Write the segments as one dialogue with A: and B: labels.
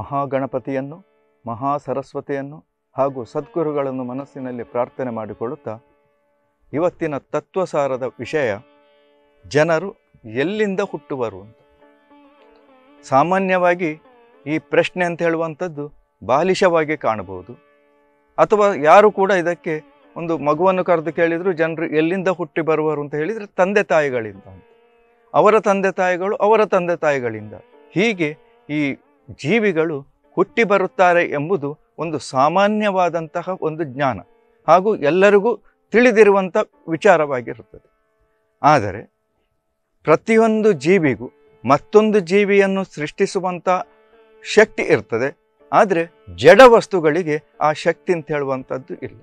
A: ಮಹಾಗಣಪತಿಯನ್ನು ಮಹಾ ಸರಸ್ವತಿಯನ್ನು ಹಾಗೂ ಸದ್ಗುರುಗಳನ್ನು ಮನಸ್ಸಿನಲ್ಲಿ ಪ್ರಾರ್ಥನೆ ಮಾಡಿಕೊಳ್ಳುತ್ತಾ ಇವತ್ತಿನ ತತ್ವಸಾರದ ವಿಷಯ ಜನರು ಎಲ್ಲಿಂದ ಹುಟ್ಟುವರು ಅಂತ ಸಾಮಾನ್ಯವಾಗಿ ಈ ಪ್ರಶ್ನೆ ಅಂತ ಹೇಳುವಂಥದ್ದು ಬಾಲಿಶವಾಗಿ ಕಾಣಬಹುದು ಅಥವಾ ಯಾರು ಕೂಡ ಇದಕ್ಕೆ ಒಂದು ಮಗುವನ್ನು ಕರೆದು ಕೇಳಿದ್ರು ಜನರು ಎಲ್ಲಿಂದ ಹುಟ್ಟಿ ಬರುವರು ಅಂತ ಹೇಳಿದರೆ ತಂದೆ ತಾಯಿಗಳಿಂದ ಅಂತ ಅವರ ತಂದೆ ತಾಯಿಗಳು ಅವರ ತಂದೆ ತಾಯಿಗಳಿಂದ ಹೀಗೆ ಈ ಜೀವಿಗಳು ಹುಟ್ಟಿ ಬರುತ್ತಾರೆ ಎಂಬುದು ಒಂದು ಸಾಮಾನ್ಯವಾದಂತಹ ಒಂದು ಜ್ಞಾನ ಹಾಗೂ ಎಲ್ಲರಿಗೂ ತಿಳಿದಿರುವಂಥ ವಿಚಾರವಾಗಿರುತ್ತದೆ ಆದರೆ ಪ್ರತಿಯೊಂದು ಜೀವಿಗೂ ಮತ್ತೊಂದು ಜೀವಿಯನ್ನು ಸೃಷ್ಟಿಸುವಂಥ ಶಕ್ತಿ ಇರ್ತದೆ ಆದರೆ ಜಡ ವಸ್ತುಗಳಿಗೆ ಆ ಶಕ್ತಿ ಅಂತ ಹೇಳುವಂಥದ್ದು ಇಲ್ಲ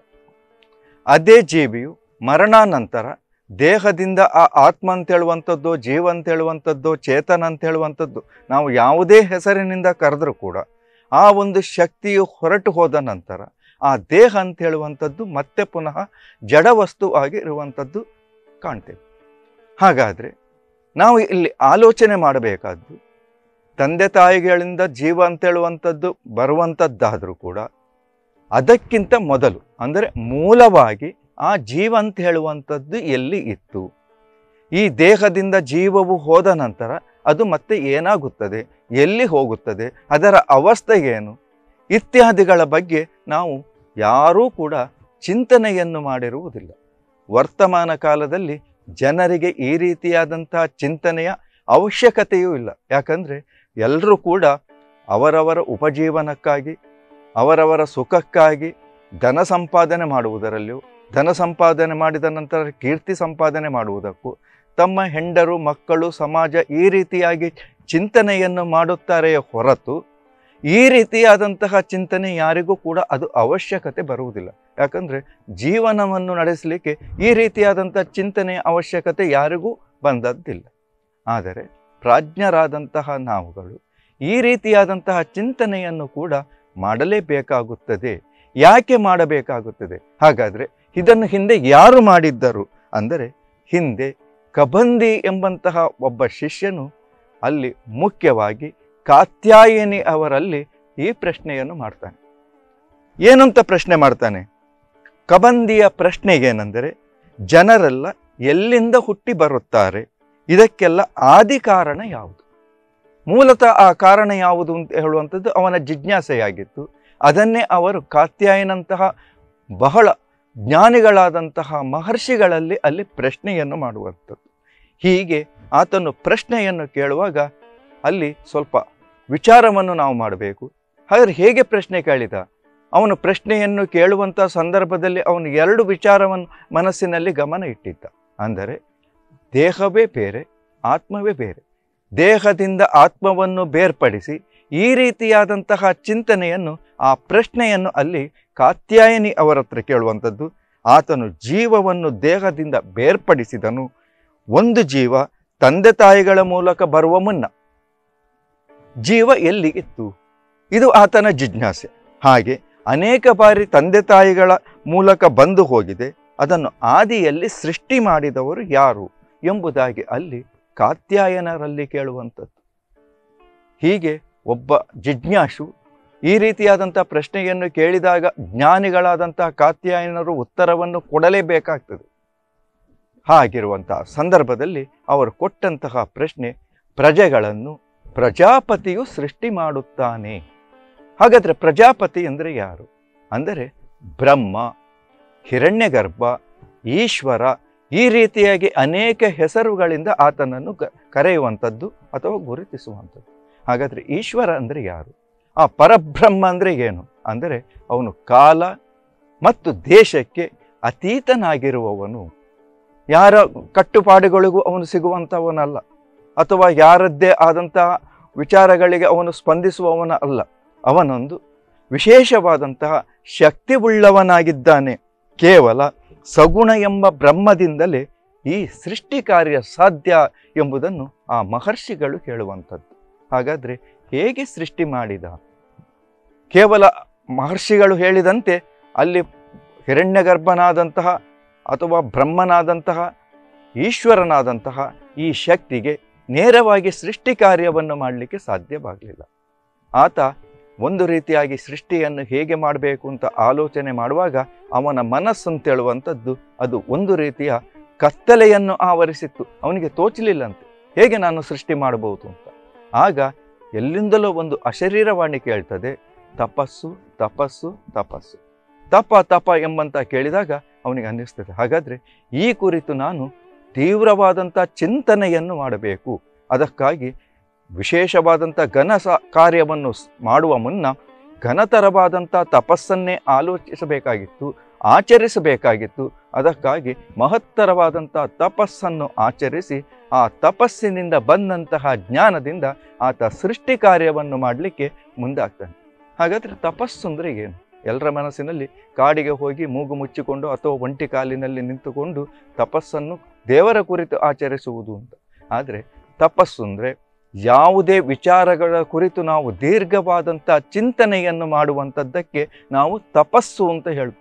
A: ಅದೇ ಜೀವಿಯು ಮರಣಾನಂತರ ದೇಹದಿಂದ ಆ ಆತ್ಮ ಅಂತ ಹೇಳುವಂಥದ್ದು ಜೀವ ಅಂತ ಹೇಳುವಂಥದ್ದು ಚೇತನ ಅಂತ ಹೇಳುವಂಥದ್ದು ನಾವು ಯಾವುದೇ ಹೆಸರಿನಿಂದ ಕರೆದರೂ ಕೂಡ ಆ ಒಂದು ಶಕ್ತಿಯು ಹೊರಟು ಹೋದ ನಂತರ ಆ ದೇಹ ಅಂತ ಹೇಳುವಂಥದ್ದು ಮತ್ತೆ ಪುನಃ ಜಡ ವಸ್ತು ಆಗಿ ಇರುವಂಥದ್ದು ಕಾಣ್ತೇವೆ ಹಾಗಾದರೆ ನಾವು ಇಲ್ಲಿ ಆಲೋಚನೆ ಮಾಡಬೇಕಾದ್ದು ತಂದೆ ತಾಯಿಗಳಿಂದ ಜೀವ ಅಂತ ಹೇಳುವಂಥದ್ದು ಬರುವಂಥದ್ದಾದರೂ ಕೂಡ ಅದಕ್ಕಿಂತ ಮೊದಲು ಅಂದರೆ ಮೂಲವಾಗಿ ಆ ಜೀವ ಅಂತ ಹೇಳುವಂಥದ್ದು ಎಲ್ಲಿ ಇತ್ತು ಈ ದೇಹದಿಂದ ಜೀವವು ಹೋದ ನಂತರ ಅದು ಮತ್ತೆ ಏನಾಗುತ್ತದೆ ಎಲ್ಲಿ ಹೋಗುತ್ತದೆ ಅದರ ಅವಸ್ಥೆ ಏನು ಇತ್ಯಾದಿಗಳ ಬಗ್ಗೆ ನಾವು ಯಾರೂ ಕೂಡ ಚಿಂತನೆಯನ್ನು ಮಾಡಿರುವುದಿಲ್ಲ ವರ್ತಮಾನ ಕಾಲದಲ್ಲಿ ಜನರಿಗೆ ಈ ರೀತಿಯಾದಂತಹ ಚಿಂತನೆಯ ಅವಶ್ಯಕತೆಯೂ ಇಲ್ಲ ಯಾಕಂದರೆ ಎಲ್ಲರೂ ಕೂಡ ಅವರವರ ಉಪಜೀವನಕ್ಕಾಗಿ ಅವರವರ ಸುಖಕ್ಕಾಗಿ ಧನ ಸಂಪಾದನೆ ಮಾಡುವುದರಲ್ಲಿಯೂ ಧನ ಸಂಪಾದನೆ ಮಾಡಿದ ನಂತರ ಕೀರ್ತಿ ಸಂಪಾದನೆ ಮಾಡುವುದಕ್ಕೂ ತಮ್ಮ ಹೆಂಡರು ಮಕ್ಕಳು ಸಮಾಜ ಈ ರೀತಿಯಾಗಿ ಚಿಂತನೆಯನ್ನು ಮಾಡುತ್ತಾರೆಯೇ ಹೊರತು ಈ ರೀತಿಯಾದಂತಹ ಚಿಂತನೆ ಯಾರಿಗೂ ಕೂಡ ಅದು ಅವಶ್ಯಕತೆ ಬರುವುದಿಲ್ಲ ಯಾಕಂದರೆ ಜೀವನವನ್ನು ನಡೆಸಲಿಕ್ಕೆ ಈ ರೀತಿಯಾದಂಥ ಚಿಂತನೆಯ ಅವಶ್ಯಕತೆ ಯಾರಿಗೂ ಬಂದದ್ದಿಲ್ಲ ಆದರೆ ಪ್ರಾಜ್ಞರಾದಂತಹ ನಾವುಗಳು ಈ ರೀತಿಯಾದಂತಹ ಚಿಂತನೆಯನ್ನು ಕೂಡ ಮಾಡಲೇಬೇಕಾಗುತ್ತದೆ ಯಾಕೆ ಮಾಡಬೇಕಾಗುತ್ತದೆ ಹಾಗಾದರೆ ಇದನ್ನು ಹಿಂದೆ ಯಾರು ಮಾಡಿದ್ದರು ಅಂದರೆ ಹಿಂದೆ ಕಬಂದಿ ಎಂಬಂತಹ ಒಬ್ಬ ಶಿಷ್ಯನು ಅಲ್ಲಿ ಮುಖ್ಯವಾಗಿ ಕಾತ್ಯಾಯನಿ ಅವರಲ್ಲಿ ಈ ಪ್ರಶ್ನೆಯನ್ನು ಮಾಡ್ತಾನೆ ಏನಂತ ಪ್ರಶ್ನೆ ಮಾಡ್ತಾನೆ ಕಬಂದಿಯ ಪ್ರಶ್ನೆ ಏನೆಂದರೆ ಜನರೆಲ್ಲ ಎಲ್ಲಿಂದ ಹುಟ್ಟಿ ಬರುತ್ತಾರೆ ಇದಕ್ಕೆಲ್ಲ ಆದಿ ಕಾರಣ ಯಾವುದು ಮೂಲತಃ ಆ ಕಾರಣ ಯಾವುದು ಅಂತ ಹೇಳುವಂಥದ್ದು ಅವನ ಜಿಜ್ಞಾಸೆಯಾಗಿತ್ತು ಅದನ್ನೇ ಅವರು ಕಾತ್ಯಾಯನಂತಹ ಬಹಳ ಜ್ಞಾನಿಗಳಾದಂತಹ ಮಹರ್ಷಿಗಳಲ್ಲಿ ಅಲ್ಲಿ ಪ್ರಶ್ನೆಯನ್ನು ಮಾಡುವಂಥದ್ದು ಹೀಗೆ ಆತನು ಪ್ರಶ್ನೆಯನ್ನು ಕೇಳುವಾಗ ಅಲ್ಲಿ ಸ್ವಲ್ಪ ವಿಚಾರವನ್ನು ನಾವು ಮಾಡಬೇಕು ಹಾಗಾದ್ರೆ ಹೇಗೆ ಪ್ರಶ್ನೆ ಕೇಳಿದ ಅವನು ಪ್ರಶ್ನೆಯನ್ನು ಕೇಳುವಂಥ ಸಂದರ್ಭದಲ್ಲಿ ಅವನು ಎರಡು ವಿಚಾರವನ್ನು ಮನಸ್ಸಿನಲ್ಲಿ ಗಮನ ಇಟ್ಟಿದ್ದ ಅಂದರೆ ದೇಹವೇ ಬೇರೆ ಆತ್ಮವೇ ಬೇರೆ ದೇಹದಿಂದ ಆತ್ಮವನ್ನು ಬೇರ್ಪಡಿಸಿ ಈ ರೀತಿಯಾದಂತಹ ಚಿಂತನೆಯನ್ನು ಆ ಪ್ರಶ್ನೆಯನ್ನು ಅಲ್ಲಿ ಕಾತ್ಯಾಯನಿ ಅವರ ಹತ್ರ ಕೇಳುವಂಥದ್ದು ಆತನು ಜೀವವನ್ನು ದೇಹದಿಂದ ಬೇರ್ಪಡಿಸಿದನು ಒಂದು ಜೀವ ತಂದೆ ತಾಯಿಗಳ ಮೂಲಕ ಬರುವ ಮುನ್ನ ಜೀವ ಎಲ್ಲಿ ಇತ್ತು ಇದು ಆತನ ಜಿಜ್ಞಾಸೆ ಹಾಗೆ ಅನೇಕ ಬಾರಿ ತಂದೆ ತಾಯಿಗಳ ಮೂಲಕ ಬಂದು ಹೋಗಿದೆ ಅದನ್ನು ಆದಿಯಲ್ಲಿ ಸೃಷ್ಟಿ ಮಾಡಿದವರು ಯಾರು ಎಂಬುದಾಗಿ ಅಲ್ಲಿ ಕಾತ್ಯಾಯನರಲ್ಲಿ ಕೇಳುವಂಥದ್ದು ಹೀಗೆ ಒಬ್ಬ ಜಿಜ್ಞಾಸು ಈ ರೀತಿಯಾದಂಥ ಪ್ರಶ್ನೆಯನ್ನು ಕೇಳಿದಾಗ ಜ್ಞಾನಿಗಳಾದಂತಹ ಕಾತ್ಯಾಯನರು ಉತ್ತರವನ್ನು ಕೊಡಲೇಬೇಕಾಗ್ತದೆ ಹಾಗಿರುವಂತಹ ಸಂದರ್ಭದಲ್ಲಿ ಅವರು ಕೊಟ್ಟಂತಹ ಪ್ರಶ್ನೆ ಪ್ರಜೆಗಳನ್ನು ಪ್ರಜಾಪತಿಯು ಸೃಷ್ಟಿ ಮಾಡುತ್ತಾನೆ ಹಾಗಾದರೆ ಪ್ರಜಾಪತಿ ಅಂದರೆ ಯಾರು ಅಂದರೆ ಬ್ರಹ್ಮ ಹಿರಣ್ಯಗರ್ಭ ಈಶ್ವರ ಈ ರೀತಿಯಾಗಿ ಅನೇಕ ಹೆಸರುಗಳಿಂದ ಆತನನ್ನು ಕ ಕರೆಯುವಂಥದ್ದು ಅಥವಾ ಗುರುತಿಸುವಂಥದ್ದು ಹಾಗಾದರೆ ಈಶ್ವರ ಅಂದರೆ ಯಾರು ಆ ಪರಬ್ರಹ್ಮ ಅಂದರೆ ಏನು ಅಂದರೆ ಅವನು ಕಾಲ ಮತ್ತು ದೇಶಕ್ಕೆ ಅತೀತನಾಗಿರುವವನು ಯಾರ ಕಟ್ಟುಪಾಡುಗಳಿಗೂ ಅವನು ಸಿಗುವಂಥವನಲ್ಲ ಅಥವಾ ಯಾರದ್ದೇ ಆದಂತಹ ವಿಚಾರಗಳಿಗೆ ಅವನು ಸ್ಪಂದಿಸುವವನ ಅಲ್ಲ ಅವನೊಂದು ವಿಶೇಷವಾದಂತಹ ಶಕ್ತಿವುಳ್ಳವನಾಗಿದ್ದಾನೆ ಕೇವಲ ಸಗುಣ ಎಂಬ ಬ್ರಹ್ಮದಿಂದಲೇ ಈ ಸೃಷ್ಟಿ ಕಾರ್ಯ ಸಾಧ್ಯ ಎಂಬುದನ್ನು ಆ ಮಹರ್ಷಿಗಳು ಹೇಳುವಂಥದ್ದು ಹಾಗಾದರೆ ಹೇಗೆ ಸೃಷ್ಟಿ ಮಾಡಿದ ಕೇವಲ ಮಹರ್ಷಿಗಳು ಹೇಳಿದಂತೆ ಅಲ್ಲಿ ಹಿರಣ್ಯಗರ್ಭನಾದಂತಹ ಅಥವಾ ಬ್ರಹ್ಮನಾದಂತಹ ಈಶ್ವರನಾದಂತಹ ಈ ಶಕ್ತಿಗೆ ನೇರವಾಗಿ ಸೃಷ್ಟಿ ಕಾರ್ಯವನ್ನು ಮಾಡಲಿಕ್ಕೆ ಸಾಧ್ಯವಾಗಲಿಲ್ಲ ಆತ ಒಂದು ರೀತಿಯಾಗಿ ಸೃಷ್ಟಿಯನ್ನು ಹೇಗೆ ಮಾಡಬೇಕು ಅಂತ ಆಲೋಚನೆ ಮಾಡುವಾಗ ಅವನ ಮನಸ್ಸು ಅಂತ ಹೇಳುವಂಥದ್ದು ಅದು ಒಂದು ರೀತಿಯ ಕತ್ತಲೆಯನ್ನು ಆವರಿಸಿತ್ತು ಅವನಿಗೆ ತೋಚಲಿಲ್ಲಂತೆ ಹೇಗೆ ನಾನು ಸೃಷ್ಟಿ ಮಾಡಬಹುದು ಅಂತ ಆಗ ಎಲ್ಲಿಂದಲೋ ಒಂದು ಅಶರೀರವಾಣಿ ಕೇಳ್ತದೆ ತಪಸ್ಸು ತಪಸ್ಸು ತಪಸ್ಸು ತಪ ತಪ ಎಂಬಂತ ಕೇಳಿದಾಗ ಅವನಿಗೆ ಅನ್ನಿಸ್ತದೆ ಹಾಗಾದರೆ ಈ ಕುರಿತು ನಾನು ತೀವ್ರವಾದಂಥ ಚಿಂತನೆಯನ್ನು ಮಾಡಬೇಕು ಅದಕ್ಕಾಗಿ ವಿಶೇಷವಾದಂಥ ಘನ ಸ ಕಾರ್ಯವನ್ನು ಸ್- ಮಾಡುವ ಮುನ್ನ ಘನತರವಾದಂಥ ತಪಸ್ಸನ್ನೇ ಆಲೋಚಿಸಬೇಕಾಗಿತ್ತು ಆಚರಿಸಬೇಕಾಗಿತ್ತು ಅದಕ್ಕಾಗಿ ಮಹತ್ತರವಾದಂಥ ತಪಸ್ಸನ್ನು ಆಚರಿಸಿ ಆ ತಪಸ್ಸಿನಿಂದ ಬಂದಂತಹ ಜ್ಞಾನದಿಂದ ಆತ ಸೃಷ್ಟಿ ಕಾರ್ಯವನ್ನು ಮಾಡಲಿಕ್ಕೆ ಮುಂದಾಗ್ತಾನೆ ಹಾಗಾದರೆ ತಪಸ್ಸು ಅಂದರೆ ಏನು ಎಲ್ಲರ ಮನಸ್ಸಿನಲ್ಲಿ ಕಾಡಿಗೆ ಹೋಗಿ ಮೂಗು ಮುಚ್ಚಿಕೊಂಡು ಅಥವಾ ಒಂಟಿ ಕಾಲಿನಲ್ಲಿ ನಿಂತುಕೊಂಡು ತಪಸ್ಸನ್ನು ದೇವರ ಕುರಿತು ಆಚರಿಸುವುದು ಅಂತ ಆದರೆ ತಪಸ್ಸು ಅಂದರೆ ಯಾವುದೇ ವಿಚಾರಗಳ ಕುರಿತು ನಾವು ದೀರ್ಘವಾದಂಥ ಚಿಂತನೆಯನ್ನು ಮಾಡುವಂಥದ್ದಕ್ಕೆ ನಾವು ತಪಸ್ಸು ಅಂತ ಹೇಳ್ತೀವಿ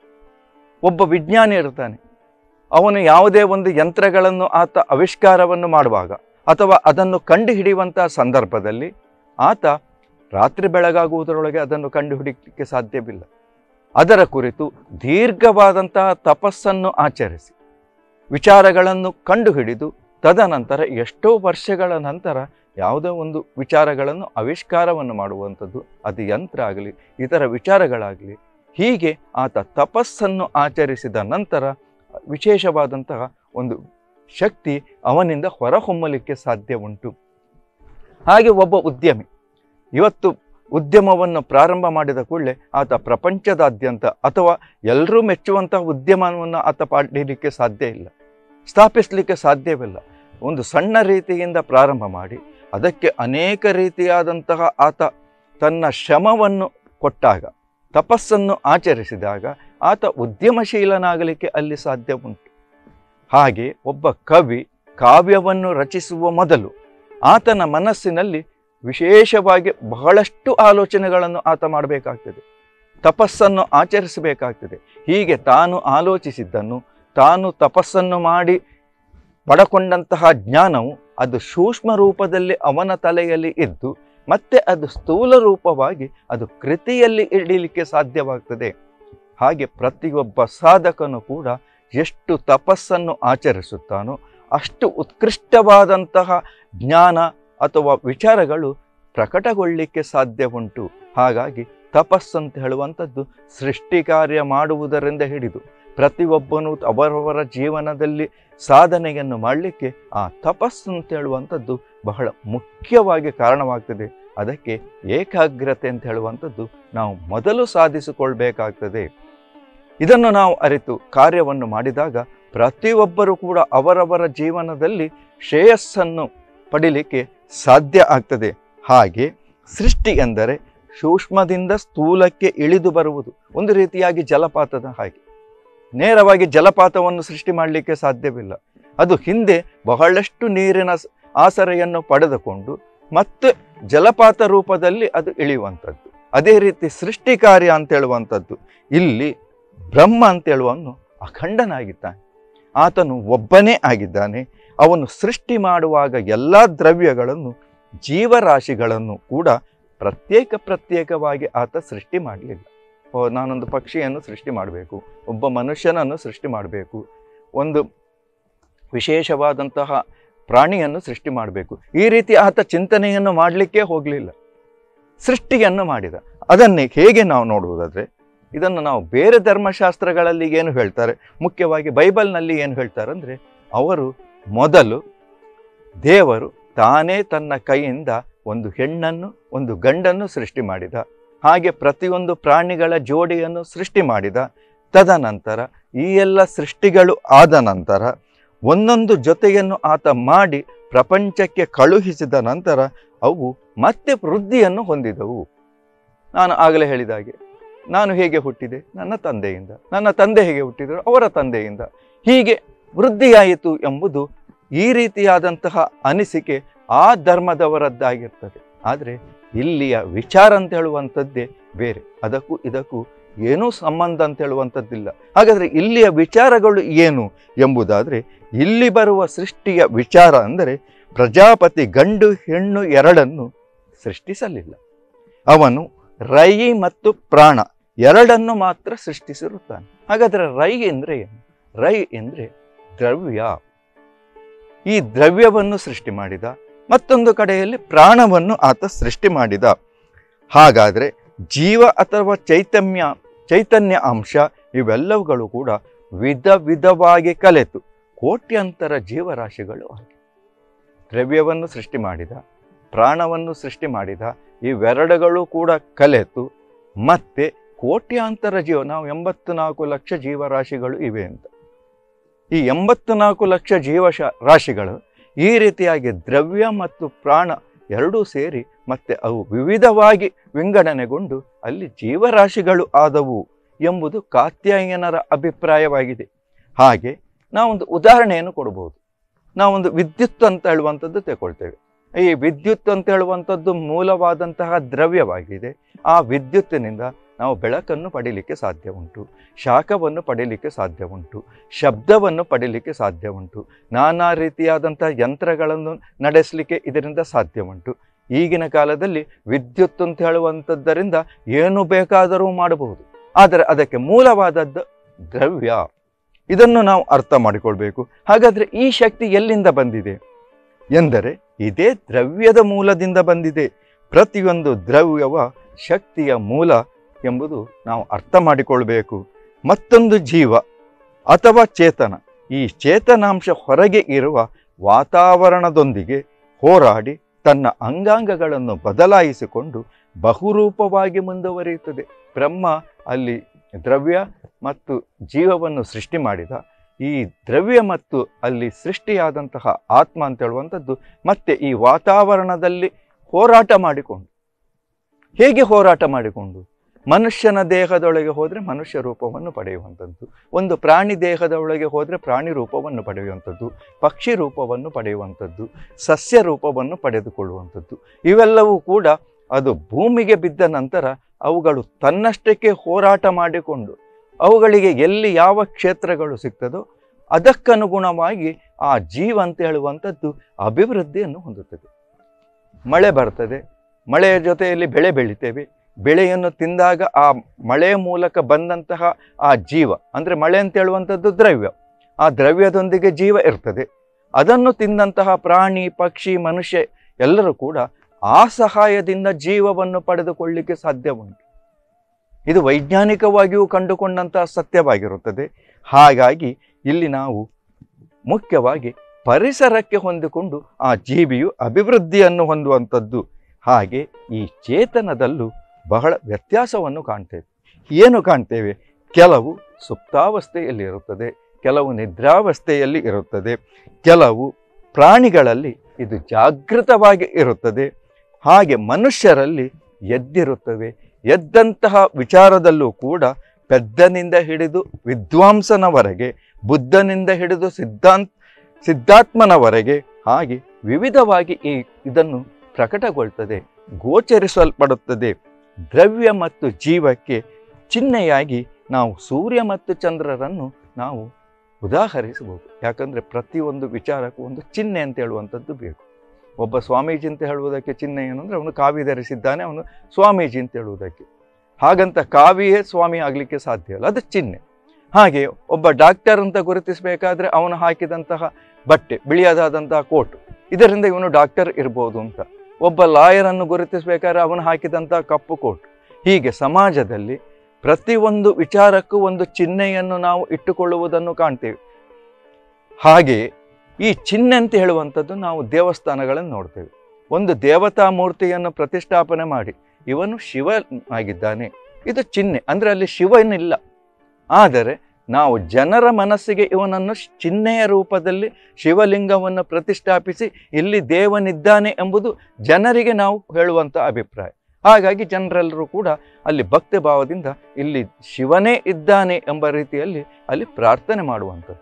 A: ಒಬ್ಬ ವಿಜ್ಞಾನಿ ಇರ್ತಾನೆ ಅವನು ಯಾವುದೇ ಒಂದು ಯಂತ್ರಗಳನ್ನು ಆತ ಆವಿಷ್ಕಾರವನ್ನು ಮಾಡುವಾಗ ಅಥವಾ ಅದನ್ನು ಕಂಡುಹಿಡಿಯುವಂಥ ಸಂದರ್ಭದಲ್ಲಿ ಆತ ರಾತ್ರಿ ಬೆಳಗಾಗುವುದರೊಳಗೆ ಅದನ್ನು ಕಂಡುಹಿಡಿಯಲಿಕ್ಕೆ ಸಾಧ್ಯವಿಲ್ಲ ಅದರ ಕುರಿತು ದೀರ್ಘವಾದಂತಹ ತಪಸ್ಸನ್ನು ಆಚರಿಸಿ ವಿಚಾರಗಳನ್ನು ಕಂಡುಹಿಡಿದು ತದನಂತರ ಎಷ್ಟೋ ವರ್ಷಗಳ ನಂತರ ಯಾವುದೋ ಒಂದು ವಿಚಾರಗಳನ್ನು ಆವಿಷ್ಕಾರವನ್ನು ಮಾಡುವಂಥದ್ದು ಅದು ಯಂತ್ರ ಆಗಲಿ ಇತರ ವಿಚಾರಗಳಾಗಲಿ ಹೀಗೆ ಆತ ತಪಸ್ಸನ್ನು ಆಚರಿಸಿದ ನಂತರ ವಿಶೇಷವಾದಂತಹ ಒಂದು ಶಕ್ತಿ ಅವನಿಂದ ಹೊರಹೊಮ್ಮಲಿಕ್ಕೆ ಸಾಧ್ಯ ಉಂಟು ಹಾಗೆ ಒಬ್ಬ ಉದ್ಯಮಿ ಇವತ್ತು ಉದ್ಯಮವನ್ನು ಪ್ರಾರಂಭ ಮಾಡಿದ ಕೂಡಲೇ ಆತ ಪ್ರಪಂಚದಾದ್ಯಂತ ಅಥವಾ ಎಲ್ಲರೂ ಮೆಚ್ಚುವಂತಹ ಉದ್ಯಮವನ್ನು ಆತ ಪಡೀಲಿಕ್ಕೆ ಸಾಧ್ಯ ಇಲ್ಲ ಸ್ಥಾಪಿಸಲಿಕ್ಕೆ ಸಾಧ್ಯವಿಲ್ಲ ಒಂದು ಸಣ್ಣ ರೀತಿಯಿಂದ ಪ್ರಾರಂಭ ಮಾಡಿ ಅದಕ್ಕೆ ಅನೇಕ ರೀತಿಯಾದಂತಹ ಆತ ತನ್ನ ಶ್ರಮವನ್ನು ಕೊಟ್ಟಾಗ ತಪಸ್ಸನ್ನು ಆಚರಿಸಿದಾಗ ಆತ ಉದ್ಯಮಶೀಲನಾಗಲಿಕ್ಕೆ ಅಲ್ಲಿ ಸಾಧ್ಯ ಉಂಟು ಹಾಗೆ ಒಬ್ಬ ಕವಿ ಕಾವ್ಯವನ್ನು ರಚಿಸುವ ಮೊದಲು ಆತನ ಮನಸ್ಸಿನಲ್ಲಿ ವಿಶೇಷವಾಗಿ ಬಹಳಷ್ಟು ಆಲೋಚನೆಗಳನ್ನು ಆತ ಮಾಡಬೇಕಾಗ್ತದೆ ತಪಸ್ಸನ್ನು ಆಚರಿಸಬೇಕಾಗ್ತದೆ ಹೀಗೆ ತಾನು ಆಲೋಚಿಸಿದ್ದನ್ನು ತಾನು ತಪಸ್ಸನ್ನು ಮಾಡಿ ಪಡಕೊಂಡಂತಹ ಜ್ಞಾನವು ಅದು ಸೂಕ್ಷ್ಮ ರೂಪದಲ್ಲಿ ಅವನ ತಲೆಯಲ್ಲಿ ಇದ್ದು ಮತ್ತೆ ಅದು ಸ್ಥೂಲ ರೂಪವಾಗಿ ಅದು ಕೃತಿಯಲ್ಲಿ ಇಡಲಿಕ್ಕೆ ಸಾಧ್ಯವಾಗ್ತದೆ ಹಾಗೆ ಪ್ರತಿಯೊಬ್ಬ ಸಾಧಕನು ಕೂಡ ಎಷ್ಟು ತಪಸ್ಸನ್ನು ಆಚರಿಸುತ್ತಾನೋ ಅಷ್ಟು ಉತ್ಕೃಷ್ಟವಾದಂತಹ ಜ್ಞಾನ ಅಥವಾ ವಿಚಾರಗಳು ಪ್ರಕಟಗೊಳ್ಳಲಿಕ್ಕೆ ಸಾಧ್ಯ ಉಂಟು ಹಾಗಾಗಿ ತಪಸ್ಸಂತ ಹೇಳುವಂಥದ್ದು ಸೃಷ್ಟಿ ಕಾರ್ಯ ಮಾಡುವುದರಿಂದ ಹಿಡಿದು ಪ್ರತಿಯೊಬ್ಬನು ಅವರವರ ಜೀವನದಲ್ಲಿ ಸಾಧನೆಯನ್ನು ಮಾಡಲಿಕ್ಕೆ ಆ ತಪಸ್ಸು ಅಂತ ಹೇಳುವಂಥದ್ದು ಬಹಳ ಮುಖ್ಯವಾಗಿ ಕಾರಣವಾಗ್ತದೆ ಅದಕ್ಕೆ ಏಕಾಗ್ರತೆ ಅಂತ ಹೇಳುವಂಥದ್ದು ನಾವು ಮೊದಲು ಸಾಧಿಸಿಕೊಳ್ಬೇಕಾಗ್ತದೆ ಇದನ್ನು ನಾವು ಅರಿತು ಕಾರ್ಯವನ್ನು ಮಾಡಿದಾಗ ಪ್ರತಿಯೊಬ್ಬರೂ ಕೂಡ ಅವರವರ ಜೀವನದಲ್ಲಿ ಶ್ರೇಯಸ್ಸನ್ನು ಪಡಿಲಿಕ್ಕೆ ಸಾಧ್ಯ ಆಗ್ತದೆ ಹಾಗೆ ಸೃಷ್ಟಿ ಎಂದರೆ ಸೂಕ್ಷ್ಮದಿಂದ ಸ್ಥೂಲಕ್ಕೆ ಇಳಿದು ಬರುವುದು ಒಂದು ರೀತಿಯಾಗಿ ಜಲಪಾತದ ಹಾಗೆ ನೇರವಾಗಿ ಜಲಪಾತವನ್ನು ಸೃಷ್ಟಿ ಮಾಡಲಿಕ್ಕೆ ಸಾಧ್ಯವಿಲ್ಲ ಅದು ಹಿಂದೆ ಬಹಳಷ್ಟು ನೀರಿನ ಸ- ಆಸರೆಯನ್ನು ಪಡೆದುಕೊಂಡು ಮತ್ತೆ ಜಲಪಾತ ರೂಪದಲ್ಲಿ ಅದು ಇಳಿಯುವಂಥದ್ದು ಅದೇ ರೀತಿ ಸೃಷ್ಟಿ ಕಾರ್ಯ ಅಂತ ಹೇಳುವಂಥದ್ದು ಇಲ್ಲಿ ಬ್ರಹ್ಮ ಅಂತ ಹೇಳುವವನು ಅಖಂಡನಾಗಿದ್ದಾನೆ ಆತನು ಒಬ್ಬನೇ ಆಗಿದ್ದಾನೆ ಅವನು ಸೃಷ್ಟಿ ಮಾಡುವಾಗ ಎಲ್ಲ ದ್ರವ್ಯಗಳನ್ನು ಜೀವರಾಶಿಗಳನ್ನು ಕೂಡ ಪ್ರತ್ಯೇಕ ಪ್ರತ್ಯೇಕವಾಗಿ ಆತ ಸೃಷ್ಟಿ ಮಾಡಲಿಲ್ಲ ಓ ನಾನೊಂದು ಪಕ್ಷಿಯನ್ನು ಸೃಷ್ಟಿ ಮಾಡಬೇಕು ಒಬ್ಬ ಮನುಷ್ಯನನ್ನು ಸೃಷ್ಟಿ ಮಾಡಬೇಕು ಒಂದು ವಿಶೇಷವಾದಂತಹ ಪ್ರಾಣಿಯನ್ನು ಸೃಷ್ಟಿ ಮಾಡಬೇಕು ಈ ರೀತಿ ಆತ ಚಿಂತನೆಯನ್ನು ಮಾಡಲಿಕ್ಕೆ ಹೋಗಲಿಲ್ಲ ಸೃಷ್ಟಿಯನ್ನು ಮಾಡಿದ ಅದನ್ನೇ ಹೇಗೆ ನಾವು ನೋಡುವುದಾದರೆ ಇದನ್ನು ನಾವು ಬೇರೆ ಧರ್ಮಶಾಸ್ತ್ರಗಳಲ್ಲಿ ಏನು ಹೇಳ್ತಾರೆ ಮುಖ್ಯವಾಗಿ ಬೈಬಲ್ನಲ್ಲಿ ಏನು ಹೇಳ್ತಾರೆ ಅಂದರೆ ಅವರು ಮೊದಲು ದೇವರು ತಾನೇ ತನ್ನ ಕೈಯಿಂದ ಒಂದು ಹೆಣ್ಣನ್ನು ಒಂದು ಗಂಡನ್ನು ಸೃಷ್ಟಿ ಮಾಡಿದ ಹಾಗೆ ಪ್ರತಿಯೊಂದು ಪ್ರಾಣಿಗಳ ಜೋಡಿಯನ್ನು ಸೃಷ್ಟಿ ಮಾಡಿದ ತದನಂತರ ಈ ಎಲ್ಲ ಸೃಷ್ಟಿಗಳು ಆದ ನಂತರ ಒಂದೊಂದು ಜೊತೆಯನ್ನು ಆತ ಮಾಡಿ ಪ್ರಪಂಚಕ್ಕೆ ಕಳುಹಿಸಿದ ನಂತರ ಅವು ಮತ್ತೆ ವೃದ್ಧಿಯನ್ನು ಹೊಂದಿದವು ನಾನು ಆಗಲೇ ಹೇಳಿದ ಹಾಗೆ ನಾನು ಹೇಗೆ ಹುಟ್ಟಿದೆ ನನ್ನ ತಂದೆಯಿಂದ ನನ್ನ ತಂದೆ ಹೇಗೆ ಹುಟ್ಟಿದರು ಅವರ ತಂದೆಯಿಂದ ಹೀಗೆ ವೃದ್ಧಿಯಾಯಿತು ಎಂಬುದು ಈ ರೀತಿಯಾದಂತಹ ಅನಿಸಿಕೆ ಆ ಧರ್ಮದವರದ್ದಾಗಿರ್ತದೆ ಆದರೆ ಇಲ್ಲಿಯ ವಿಚಾರ ಅಂತ ಹೇಳುವಂಥದ್ದೇ ಬೇರೆ ಅದಕ್ಕೂ ಇದಕ್ಕೂ ಏನೂ ಸಂಬಂಧ ಅಂತ ಹೇಳುವಂಥದ್ದಿಲ್ಲ ಹಾಗಾದರೆ ಇಲ್ಲಿಯ ವಿಚಾರಗಳು ಏನು ಎಂಬುದಾದರೆ ಇಲ್ಲಿ ಬರುವ ಸೃಷ್ಟಿಯ ವಿಚಾರ ಅಂದರೆ ಪ್ರಜಾಪತಿ ಗಂಡು ಹೆಣ್ಣು ಎರಡನ್ನು ಸೃಷ್ಟಿಸಲಿಲ್ಲ ಅವನು ರೈ ಮತ್ತು ಪ್ರಾಣ ಎರಡನ್ನು ಮಾತ್ರ ಸೃಷ್ಟಿಸಿರುತ್ತಾನೆ ಹಾಗಾದ್ರೆ ರೈ ಎಂದ್ರೆ ಏನು ರೈ ಎಂದ್ರೆ ದ್ರವ್ಯ ಈ ದ್ರವ್ಯವನ್ನು ಸೃಷ್ಟಿ ಮಾಡಿದ ಮತ್ತೊಂದು ಕಡೆಯಲ್ಲಿ ಪ್ರಾಣವನ್ನು ಆತ ಸೃಷ್ಟಿ ಮಾಡಿದ ಹಾಗಾದ್ರೆ ಜೀವ ಅಥವಾ ಚೈತನ್ಯ ಚೈತನ್ಯ ಅಂಶ ಇವೆಲ್ಲವುಗಳು ಕೂಡ ವಿಧ ವಿಧವಾಗಿ ಕಲೆತು ಕೋಟ್ಯಂತರ ಜೀವರಾಶಿಗಳು ಆಗಿ ದ್ರವ್ಯವನ್ನು ಸೃಷ್ಟಿ ಮಾಡಿದ ಪ್ರಾಣವನ್ನು ಸೃಷ್ಟಿ ಮಾಡಿದ ಇವೆರಡುಗಳು ಕೂಡ ಕಲೆತು ಮತ್ತೆ ಕೋಟ್ಯಾಂತರ ಜೀವ ನಾವು ಎಂಬತ್ತು ನಾಲ್ಕು ಲಕ್ಷ ಜೀವರಾಶಿಗಳು ಇವೆ ಅಂತ ಈ ಎಂಬತ್ತು ನಾಲ್ಕು ಲಕ್ಷ ಜೀವ ರಾಶಿಗಳು ಈ ರೀತಿಯಾಗಿ ದ್ರವ್ಯ ಮತ್ತು ಪ್ರಾಣ ಎರಡೂ ಸೇರಿ ಮತ್ತೆ ಅವು ವಿವಿಧವಾಗಿ ವಿಂಗಡಣೆಗೊಂಡು ಅಲ್ಲಿ ಜೀವರಾಶಿಗಳು ಆದವು ಎಂಬುದು ಕಾತ್ಯಾಯನರ ಅಭಿಪ್ರಾಯವಾಗಿದೆ ಹಾಗೆ ನಾವೊಂದು ಉದಾಹರಣೆಯನ್ನು ಕೊಡಬಹುದು ನಾವೊಂದು ವಿದ್ಯುತ್ ಅಂತ ಹೇಳುವಂಥದ್ದು ತಗೊಳ್ತೇವೆ ಈ ವಿದ್ಯುತ್ ಅಂತ ಹೇಳುವಂಥದ್ದು ಮೂಲವಾದಂತಹ ದ್ರವ್ಯವಾಗಿದೆ ಆ ವಿದ್ಯುತ್ತಿನಿಂದ ನಾವು ಬೆಳಕನ್ನು ಪಡೀಲಿಕ್ಕೆ ಸಾಧ್ಯ ಉಂಟು ಶಾಖವನ್ನು ಪಡೀಲಿಕ್ಕೆ ಸಾಧ್ಯ ಉಂಟು ಶಬ್ದವನ್ನು ಪಡೀಲಿಕ್ಕೆ ಸಾಧ್ಯ ಉಂಟು ನಾನಾ ರೀತಿಯಾದಂಥ ಯಂತ್ರಗಳನ್ನು ನಡೆಸಲಿಕ್ಕೆ ಇದರಿಂದ ಸಾಧ್ಯ ಉಂಟು ಈಗಿನ ಕಾಲದಲ್ಲಿ ವಿದ್ಯುತ್ ಅಂತ ಹೇಳುವಂಥದ್ದರಿಂದ ಏನು ಬೇಕಾದರೂ ಮಾಡಬಹುದು ಆದರೆ ಅದಕ್ಕೆ ಮೂಲವಾದದ್ದು ದ್ರವ್ಯ ಇದನ್ನು ನಾವು ಅರ್ಥ ಮಾಡಿಕೊಳ್ಬೇಕು ಹಾಗಾದರೆ ಈ ಶಕ್ತಿ ಎಲ್ಲಿಂದ ಬಂದಿದೆ ಎಂದರೆ ಇದೇ ದ್ರವ್ಯದ ಮೂಲದಿಂದ ಬಂದಿದೆ ಪ್ರತಿಯೊಂದು ದ್ರವ್ಯವ ಶಕ್ತಿಯ ಮೂಲ ಎಂಬುದು ನಾವು ಅರ್ಥ ಮಾಡಿಕೊಳ್ಬೇಕು ಮತ್ತೊಂದು ಜೀವ ಅಥವಾ ಚೇತನ ಈ ಚೇತನಾಂಶ ಹೊರಗೆ ಇರುವ ವಾತಾವರಣದೊಂದಿಗೆ ಹೋರಾಡಿ ತನ್ನ ಅಂಗಾಂಗಗಳನ್ನು ಬದಲಾಯಿಸಿಕೊಂಡು ಬಹುರೂಪವಾಗಿ ಮುಂದುವರಿಯುತ್ತದೆ ಬ್ರಹ್ಮ ಅಲ್ಲಿ ದ್ರವ್ಯ ಮತ್ತು ಜೀವವನ್ನು ಸೃಷ್ಟಿ ಮಾಡಿದ ಈ ದ್ರವ್ಯ ಮತ್ತು ಅಲ್ಲಿ ಸೃಷ್ಟಿಯಾದಂತಹ ಆತ್ಮ ಅಂತ ಹೇಳುವಂಥದ್ದು ಮತ್ತೆ ಈ ವಾತಾವರಣದಲ್ಲಿ ಹೋರಾಟ ಮಾಡಿಕೊಂಡು ಹೇಗೆ ಹೋರಾಟ ಮಾಡಿಕೊಂಡು ಮನುಷ್ಯನ ದೇಹದೊಳಗೆ ಹೋದರೆ ಮನುಷ್ಯ ರೂಪವನ್ನು ಪಡೆಯುವಂಥದ್ದು ಒಂದು ಪ್ರಾಣಿ ದೇಹದ ಒಳಗೆ ಹೋದರೆ ಪ್ರಾಣಿ ರೂಪವನ್ನು ಪಡೆಯುವಂಥದ್ದು ಪಕ್ಷಿ ರೂಪವನ್ನು ಪಡೆಯುವಂಥದ್ದು ಸಸ್ಯ ರೂಪವನ್ನು ಪಡೆದುಕೊಳ್ಳುವಂಥದ್ದು ಇವೆಲ್ಲವೂ ಕೂಡ ಅದು ಭೂಮಿಗೆ ಬಿದ್ದ ನಂತರ ಅವುಗಳು ತನ್ನಷ್ಟಕ್ಕೆ ಹೋರಾಟ ಮಾಡಿಕೊಂಡು ಅವುಗಳಿಗೆ ಎಲ್ಲಿ ಯಾವ ಕ್ಷೇತ್ರಗಳು ಸಿಗ್ತದೋ ಅದಕ್ಕನುಗುಣವಾಗಿ ಆ ಜೀವ ಅಂತ ಹೇಳುವಂಥದ್ದು ಅಭಿವೃದ್ಧಿಯನ್ನು ಹೊಂದುತ್ತದೆ ಮಳೆ ಬರ್ತದೆ ಮಳೆಯ ಜೊತೆಯಲ್ಲಿ ಬೆಳೆ ಬೆಳಿತೇವೆ ಬೆಳೆಯನ್ನು ತಿಂದಾಗ ಆ ಮಳೆಯ ಮೂಲಕ ಬಂದಂತಹ ಆ ಜೀವ ಅಂದರೆ ಮಳೆ ಅಂತ ಹೇಳುವಂಥದ್ದು ದ್ರವ್ಯ ಆ ದ್ರವ್ಯದೊಂದಿಗೆ ಜೀವ ಇರ್ತದೆ ಅದನ್ನು ತಿಂದಂತಹ ಪ್ರಾಣಿ ಪಕ್ಷಿ ಮನುಷ್ಯ ಎಲ್ಲರೂ ಕೂಡ ಆ ಸಹಾಯದಿಂದ ಜೀವವನ್ನು ಪಡೆದುಕೊಳ್ಳಿಕ್ಕೆ ಸಾಧ್ಯ ಉಂಟು ಇದು ವೈಜ್ಞಾನಿಕವಾಗಿಯೂ ಕಂಡುಕೊಂಡಂತಹ ಸತ್ಯವಾಗಿರುತ್ತದೆ ಹಾಗಾಗಿ ಇಲ್ಲಿ ನಾವು ಮುಖ್ಯವಾಗಿ ಪರಿಸರಕ್ಕೆ ಹೊಂದಿಕೊಂಡು ಆ ಜೀವಿಯು ಅಭಿವೃದ್ಧಿಯನ್ನು ಹೊಂದುವಂಥದ್ದು ಹಾಗೆ ಈ ಚೇತನದಲ್ಲೂ ಬಹಳ ವ್ಯತ್ಯಾಸವನ್ನು ಕಾಣ್ತೇವೆ ಏನು ಕಾಣ್ತೇವೆ ಕೆಲವು ಸುಪ್ತಾವಸ್ಥೆಯಲ್ಲಿ ಇರುತ್ತದೆ ಕೆಲವು ನಿದ್ರಾವಸ್ಥೆಯಲ್ಲಿ ಇರುತ್ತದೆ ಕೆಲವು ಪ್ರಾಣಿಗಳಲ್ಲಿ ಇದು ಜಾಗೃತವಾಗಿ ಇರುತ್ತದೆ ಹಾಗೆ ಮನುಷ್ಯರಲ್ಲಿ ಎದ್ದಿರುತ್ತವೆ ಎದ್ದಂತಹ ವಿಚಾರದಲ್ಲೂ ಕೂಡ ಪೆದ್ದನಿಂದ ಹಿಡಿದು ವಿದ್ವಾಂಸನವರೆಗೆ ಬುದ್ಧನಿಂದ ಹಿಡಿದು ಸಿದ್ಧಾಂತ ಸಿದ್ಧಾತ್ಮನವರೆಗೆ ಹಾಗೆ ವಿವಿಧವಾಗಿ ಈ ಇದನ್ನು ಪ್ರಕಟಗೊಳ್ತದೆ ಗೋಚರಿಸಲ್ಪಡುತ್ತದೆ ದ್ರವ್ಯ ಮತ್ತು ಜೀವಕ್ಕೆ ಚಿಹ್ನೆಯಾಗಿ ನಾವು ಸೂರ್ಯ ಮತ್ತು ಚಂದ್ರರನ್ನು ನಾವು ಉದಾಹರಿಸಬಹುದು ಯಾಕಂದರೆ ಪ್ರತಿಯೊಂದು ವಿಚಾರಕ್ಕೂ ಒಂದು ಚಿಹ್ನೆ ಅಂತ ಹೇಳುವಂಥದ್ದು ಬೇಕು ಒಬ್ಬ ಸ್ವಾಮೀಜಿ ಅಂತ ಹೇಳುವುದಕ್ಕೆ ಚಿಹ್ನೆ ಏನು ಅಂದರೆ ಅವನು ಕಾವಿ ಧರಿಸಿದ್ದಾನೆ ಅವನು ಸ್ವಾಮೀಜಿ ಅಂತ ಹೇಳುವುದಕ್ಕೆ ಹಾಗಂತ ಕಾವಿಯೇ ಸ್ವಾಮಿ ಆಗಲಿಕ್ಕೆ ಸಾಧ್ಯ ಇಲ್ಲ ಅದು ಚಿಹ್ನೆ ಹಾಗೆ ಒಬ್ಬ ಡಾಕ್ಟರ್ ಅಂತ ಗುರುತಿಸಬೇಕಾದ್ರೆ ಅವನು ಹಾಕಿದಂತಹ ಬಟ್ಟೆ ಬಿಳಿಯದಾದಂತಹ ಕೋಟ್ ಇದರಿಂದ ಇವನು ಡಾಕ್ಟರ್ ಇರ್ಬೋದು ಅಂತ ಒಬ್ಬ ಲಾಯರನ್ನು ಗುರುತಿಸಬೇಕಾದ್ರೆ ಅವನು ಹಾಕಿದಂತಹ ಕಪ್ಪು ಕೋಟ್ ಹೀಗೆ ಸಮಾಜದಲ್ಲಿ ಪ್ರತಿಯೊಂದು ವಿಚಾರಕ್ಕೂ ಒಂದು ಚಿಹ್ನೆಯನ್ನು ನಾವು ಇಟ್ಟುಕೊಳ್ಳುವುದನ್ನು ಕಾಣ್ತೇವೆ ಹಾಗೆ ಈ ಚಿಹ್ನೆ ಅಂತ ಹೇಳುವಂಥದ್ದು ನಾವು ದೇವಸ್ಥಾನಗಳನ್ನು ನೋಡ್ತೇವೆ ಒಂದು ದೇವತಾ ಮೂರ್ತಿಯನ್ನು ಪ್ರತಿಷ್ಠಾಪನೆ ಮಾಡಿ ಇವನು ಶಿವ ಆಗಿದ್ದಾನೆ ಇದು ಚಿಹ್ನೆ ಅಂದರೆ ಅಲ್ಲಿ ಶಿವನಿಲ್ಲ ಆದರೆ ನಾವು ಜನರ ಮನಸ್ಸಿಗೆ ಇವನನ್ನು ಚಿಹ್ನೆಯ ರೂಪದಲ್ಲಿ ಶಿವಲಿಂಗವನ್ನು ಪ್ರತಿಷ್ಠಾಪಿಸಿ ಇಲ್ಲಿ ದೇವನಿದ್ದಾನೆ ಎಂಬುದು ಜನರಿಗೆ ನಾವು ಹೇಳುವಂಥ ಅಭಿಪ್ರಾಯ ಹಾಗಾಗಿ ಜನರೆಲ್ಲರೂ ಕೂಡ ಅಲ್ಲಿ ಭಕ್ತಿ ಭಾವದಿಂದ ಇಲ್ಲಿ ಶಿವನೇ ಇದ್ದಾನೆ ಎಂಬ ರೀತಿಯಲ್ಲಿ ಅಲ್ಲಿ ಪ್ರಾರ್ಥನೆ ಮಾಡುವಂಥದ್ದು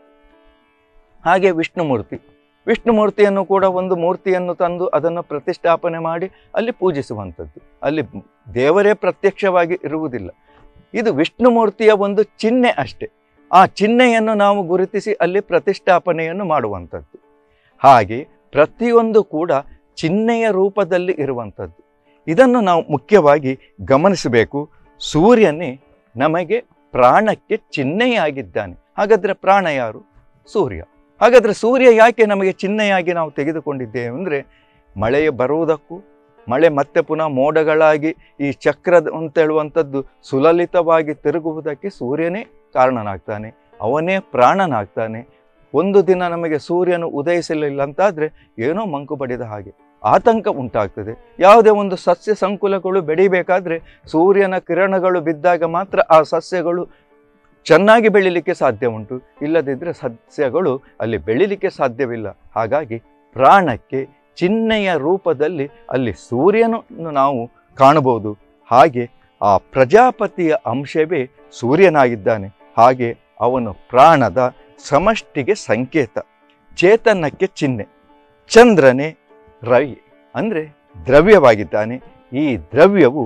A: ಹಾಗೆ ವಿಷ್ಣುಮೂರ್ತಿ ವಿಷ್ಣುಮೂರ್ತಿಯನ್ನು ಕೂಡ ಒಂದು ಮೂರ್ತಿಯನ್ನು ತಂದು ಅದನ್ನು ಪ್ರತಿಷ್ಠಾಪನೆ ಮಾಡಿ ಅಲ್ಲಿ ಪೂಜಿಸುವಂಥದ್ದು ಅಲ್ಲಿ ದೇವರೇ ಪ್ರತ್ಯಕ್ಷವಾಗಿ ಇರುವುದಿಲ್ಲ ಇದು ವಿಷ್ಣುಮೂರ್ತಿಯ ಒಂದು ಚಿಹ್ನೆ ಅಷ್ಟೆ ಆ ಚಿಹ್ನೆಯನ್ನು ನಾವು ಗುರುತಿಸಿ ಅಲ್ಲಿ ಪ್ರತಿಷ್ಠಾಪನೆಯನ್ನು ಮಾಡುವಂಥದ್ದು ಹಾಗೆ ಪ್ರತಿಯೊಂದು ಕೂಡ ಚಿಹ್ನೆಯ ರೂಪದಲ್ಲಿ ಇರುವಂಥದ್ದು ಇದನ್ನು ನಾವು ಮುಖ್ಯವಾಗಿ ಗಮನಿಸಬೇಕು ಸೂರ್ಯನೇ ನಮಗೆ ಪ್ರಾಣಕ್ಕೆ ಚಿಹ್ನೆಯಾಗಿದ್ದಾನೆ ಹಾಗಾದರೆ ಪ್ರಾಣ ಯಾರು ಸೂರ್ಯ ಹಾಗಾದರೆ ಸೂರ್ಯ ಯಾಕೆ ನಮಗೆ ಚಿಹ್ನೆಯಾಗಿ ನಾವು ತೆಗೆದುಕೊಂಡಿದ್ದೇವೆ ಅಂದರೆ ಮಳೆ ಬರುವುದಕ್ಕೂ ಮಳೆ ಮತ್ತೆ ಪುನಃ ಮೋಡಗಳಾಗಿ ಈ ಚಕ್ರದ ಅಂತ ಹೇಳುವಂಥದ್ದು ಸುಲಲಿತವಾಗಿ ತಿರುಗುವುದಕ್ಕೆ ಸೂರ್ಯನೇ ಕಾರಣನಾಗ್ತಾನೆ ಅವನೇ ಪ್ರಾಣನಾಗ್ತಾನೆ ಒಂದು ದಿನ ನಮಗೆ ಸೂರ್ಯನು ಉದಯಿಸಲಿಲ್ಲ ಅಂತಾದರೆ ಏನೋ ಮಂಕು ಬಡಿದ ಹಾಗೆ ಆತಂಕ ಉಂಟಾಗ್ತದೆ ಯಾವುದೇ ಒಂದು ಸಸ್ಯ ಸಂಕುಲಗಳು ಬೆಳಿಬೇಕಾದ್ರೆ ಸೂರ್ಯನ ಕಿರಣಗಳು ಬಿದ್ದಾಗ ಮಾತ್ರ ಆ ಸಸ್ಯಗಳು ಚೆನ್ನಾಗಿ ಬೆಳಿಲಿಕ್ಕೆ ಸಾಧ್ಯ ಉಂಟು ಇಲ್ಲದಿದ್ದರೆ ಸಸ್ಯಗಳು ಅಲ್ಲಿ ಬೆಳಿಲಿಕ್ಕೆ ಸಾಧ್ಯವಿಲ್ಲ ಹಾಗಾಗಿ ಪ್ರಾಣಕ್ಕೆ ಚಿಹ್ನೆಯ ರೂಪದಲ್ಲಿ ಅಲ್ಲಿ ಸೂರ್ಯನನ್ನು ನಾವು ಕಾಣಬಹುದು ಹಾಗೆ ಆ ಪ್ರಜಾಪತಿಯ ಅಂಶವೇ ಸೂರ್ಯನಾಗಿದ್ದಾನೆ ಹಾಗೆ ಅವನು ಪ್ರಾಣದ ಸಮಷ್ಟಿಗೆ ಸಂಕೇತ ಚೇತನಕ್ಕೆ ಚಿಹ್ನೆ ಚಂದ್ರನೇ ರವಿ ಅಂದರೆ ದ್ರವ್ಯವಾಗಿದ್ದಾನೆ ಈ ದ್ರವ್ಯವು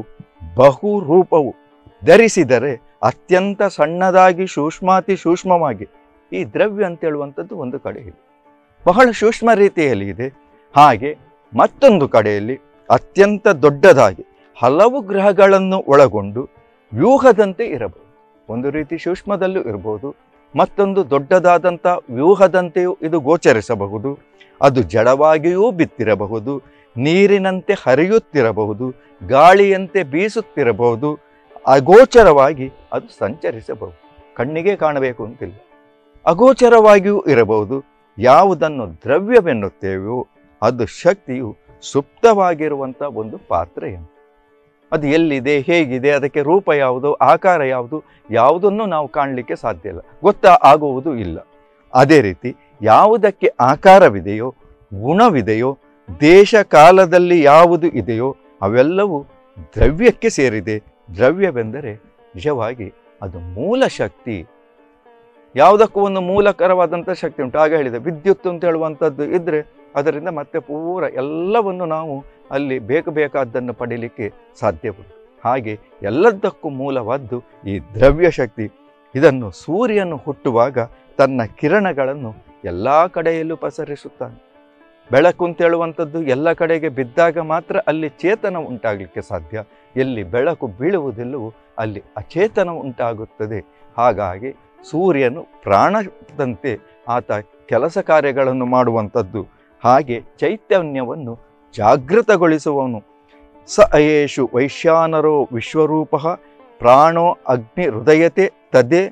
A: ಬಹುರೂಪವು ಧರಿಸಿದರೆ ಅತ್ಯಂತ ಸಣ್ಣದಾಗಿ ಸೂಕ್ಷ್ಮಾತಿ ಸೂಕ್ಷ್ಮವಾಗಿ ಈ ದ್ರವ್ಯ ಅಂತ ಹೇಳುವಂಥದ್ದು ಒಂದು ಕಡೆ ಇದೆ ಬಹಳ ಸೂಕ್ಷ್ಮ ರೀತಿಯಲ್ಲಿ ಇದೆ ಹಾಗೆ ಮತ್ತೊಂದು ಕಡೆಯಲ್ಲಿ ಅತ್ಯಂತ ದೊಡ್ಡದಾಗಿ ಹಲವು ಗ್ರಹಗಳನ್ನು ಒಳಗೊಂಡು ವ್ಯೂಹದಂತೆ ಇರಬಹುದು ಒಂದು ರೀತಿ ಸೂಕ್ಷ್ಮದಲ್ಲೂ ಇರಬಹುದು ಮತ್ತೊಂದು ದೊಡ್ಡದಾದಂಥ ವ್ಯೂಹದಂತೆಯೂ ಇದು ಗೋಚರಿಸಬಹುದು ಅದು ಜಡವಾಗಿಯೂ ಬಿತ್ತಿರಬಹುದು ನೀರಿನಂತೆ ಹರಿಯುತ್ತಿರಬಹುದು ಗಾಳಿಯಂತೆ ಬೀಸುತ್ತಿರಬಹುದು ಅಗೋಚರವಾಗಿ ಅದು ಸಂಚರಿಸಬಹುದು ಕಣ್ಣಿಗೆ ಕಾಣಬೇಕು ಅಂತಿಲ್ಲ ಅಗೋಚರವಾಗಿಯೂ ಇರಬಹುದು ಯಾವುದನ್ನು ದ್ರವ್ಯವೆನ್ನುತ್ತೇವೆಯೋ ಅದು ಶಕ್ತಿಯು ಸುಪ್ತವಾಗಿರುವಂಥ ಒಂದು ಪಾತ್ರ ಏನು ಅದು ಎಲ್ಲಿದೆ ಹೇಗಿದೆ ಅದಕ್ಕೆ ರೂಪ ಯಾವುದು ಆಕಾರ ಯಾವುದು ಯಾವುದನ್ನು ನಾವು ಕಾಣಲಿಕ್ಕೆ ಸಾಧ್ಯ ಇಲ್ಲ ಗೊತ್ತಾ ಆಗುವುದು ಇಲ್ಲ ಅದೇ ರೀತಿ ಯಾವುದಕ್ಕೆ ಆಕಾರವಿದೆಯೋ ಗುಣವಿದೆಯೋ ದೇಶ ಕಾಲದಲ್ಲಿ ಯಾವುದು ಇದೆಯೋ ಅವೆಲ್ಲವೂ ದ್ರವ್ಯಕ್ಕೆ ಸೇರಿದೆ ದ್ರವ್ಯವೆಂದರೆ ನಿಜವಾಗಿ ಅದು ಮೂಲ ಶಕ್ತಿ ಯಾವುದಕ್ಕೂ ಒಂದು ಮೂಲಕರವಾದಂಥ ಶಕ್ತಿ ಉಂಟು ಆಗ ಹೇಳಿದೆ ವಿದ್ಯುತ್ ಅಂತ ಹೇಳುವಂಥದ್ದು ಇದ್ದರೆ ಅದರಿಂದ ಮತ್ತೆ ಪೂರ ಎಲ್ಲವನ್ನು ನಾವು ಅಲ್ಲಿ ಬೇಕು ಬೇಕಾದ್ದನ್ನು ಪಡೀಲಿಕ್ಕೆ ಸಾಧ್ಯವಿಲ್ಲ ಹಾಗೆ ಎಲ್ಲದಕ್ಕೂ ಮೂಲವಾದ್ದು ಈ ದ್ರವ್ಯ ಶಕ್ತಿ ಇದನ್ನು ಸೂರ್ಯನು ಹುಟ್ಟುವಾಗ ತನ್ನ ಕಿರಣಗಳನ್ನು ಎಲ್ಲ ಕಡೆಯಲ್ಲೂ ಪಸರಿಸುತ್ತಾನೆ ಬೆಳಕು ಅಂತ ಹೇಳುವಂಥದ್ದು ಎಲ್ಲ ಕಡೆಗೆ ಬಿದ್ದಾಗ ಮಾತ್ರ ಅಲ್ಲಿ ಚೇತನ ಉಂಟಾಗಲಿಕ್ಕೆ ಸಾಧ್ಯ ಎಲ್ಲಿ ಬೆಳಕು ಬೀಳುವುದಿಲ್ಲವೋ ಅಲ್ಲಿ ಅಚೇತನ ಉಂಟಾಗುತ್ತದೆ ಹಾಗಾಗಿ ಸೂರ್ಯನು ಪ್ರಾಣದಂತೆ ಆತ ಕೆಲಸ ಕಾರ್ಯಗಳನ್ನು ಮಾಡುವಂಥದ್ದು ಹಾಗೆ ಚೈತನ್ಯವನ್ನು ಜಾಗೃತಗೊಳಿಸುವವನು ಸ ಅಯೇಷು ವೈಶ್ಯಾನರೋ ವಿಶ್ವರೂಪ ಪ್ರಾಣೋ ಅಗ್ನಿ ಹೃದಯತೆ ತದೇ